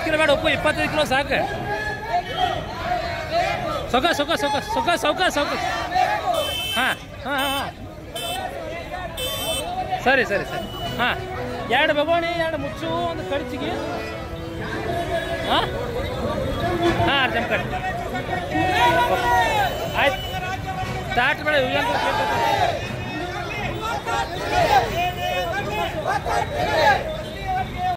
ಐವತ್ತು ಕಿಲೋ ಬೇಡ ಉಪ್ಪು ಇಪ್ಪತ್ತೈದು ಕಿಲೋ ಸಾಕು ಸೊಕ ಸೊಕ ಸೊಕ ಸೊಕ ಸೌಕ ಸೌಕ ಹಾಂ ಹಾಂ ಹಾಂ ಹಾಂ ಸರಿ ಸರಿ ಸರಿ ಹಾಂ ಎರಡು ಬಗೋಣಿ ಎರಡು ಮುಚ್ಚು ಒಂದು ಕಡ್ಚಿಗೆ ಹಾಂ ಹಾಂ ಅರ್ಜಮ್ ಕಡಿ ಆಯ್ತು ಸ್ಟಾರ್ಟ್ ಬೇಡ ಇವ್ರು ಅಂತ ಕೇಳ್ತಾರೆ